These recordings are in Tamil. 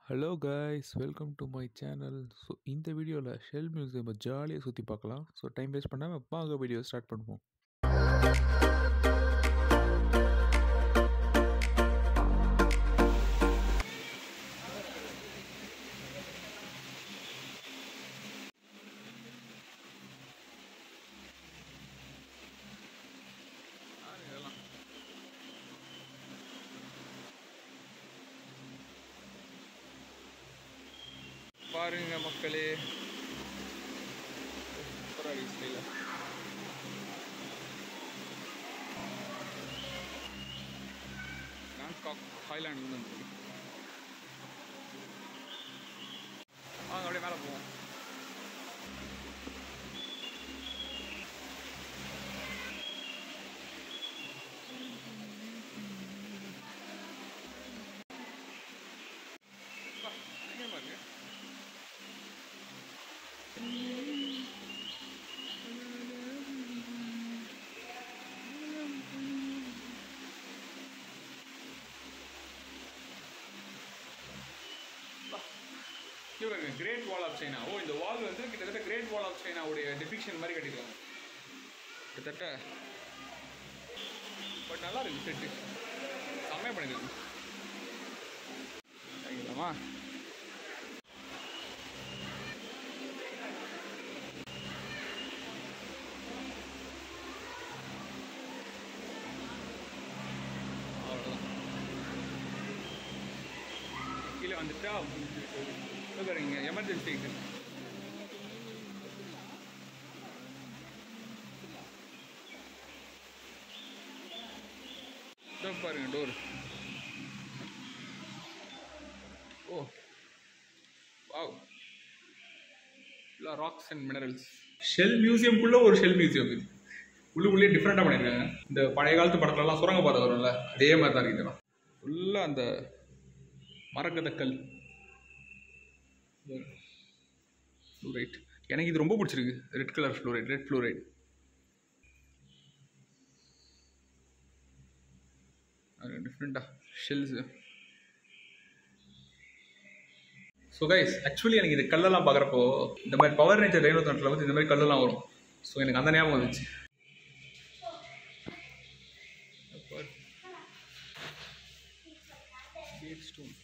hello guys welcome to my channel so இந்த வீடியோவில் ஷெல் மியூசியம் ஜாலியாக சுற்றி பார்க்கலாம் ஸோ டைம் வேஸ்ட் பண்ணாமல் வாங்க வீடியோ ஸ்டார்ட் பண்ணுவோம் பாருங்க மக்களே சூப்பராக ஸ்டைல பேங்காக் ஹைலாண்ட் வந்து வாங்க அப்படியே மேலே போவோம் அப்பா, பயங்கரமா இருக்கு இவங்க great wall of China oh இந்த வால் வந்து கிட்டத்தட்ட கிரேட் வால் ஆஃப் சைனாவுடைய டிபிக்ஷன் மாதிரி கட்டிருக்காங்க கிட்டத்தட்ட பட் நல்லா இருக்கு செட்டு செம்மையாக பண்ணிருக்கு வாங்கிக்கலாமா அவ்வளோதான் கீழே வந்துட்டா பாருங்க எமர்ஜென்சி எக்ஸிட் பாருங்க டோர் ஓ வாவ் ஃபுல்லாக ராக்ஸ் அண்ட் மினரல்ஸ் ஷெல் மியூசியம்குள்ளே ஒரு ஷெல் மியூசியம் இது உள்ளுக்குள்ளேயே டிஃப்ரெண்ட்டாக பண்ணியிருக்காங்க இந்த பழைய காலத்து படத்துலலாம் சுரங்க பாதை வரும்ல அதே மாதிரி தான் இருக்குது ஃபுல்லாக அந்த மரகதக்கல் ஃப்ளூரைட் எனக்கு இது ரொம்ப பிடிச்சிருக்கு red colour fluorite red fluorite டிஃப்ரெண்ட்டாக ஷெல்ஸு ஸோ கைஸ் ஆக்சுவலி எனக்கு இது கல்லெல்லாம் பார்க்குறப்போ இந்த மாதிரி பவர் நேச்சர் ரேணு தோட்டத்தில் வந்து இந்த மாதிரி கல்லெல்லாம் வரும் ஸோ எனக்கு அந்த ஞாபகம் வந்துச்சு கேட் ஸ்டோன்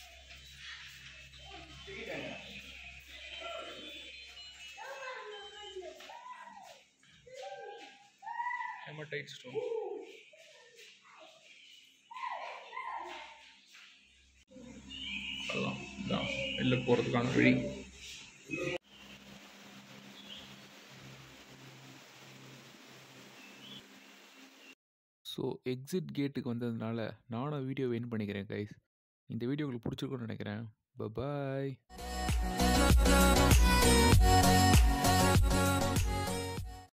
ஹெமடைட் ஸ்டோன் அதான் இதான் வெளில போகிறதுக்கான வழி ஸோ எக்ஸிட் கேட்டுக்கு வந்ததுனால நானும் வீடியோ வெயின் பண்ணிக்கிறேன் கைஸ் இந்த வீடியோ உங்களுக்கு பிடிச்சிருக்கும்னு நினைக்கிறேன் பாய்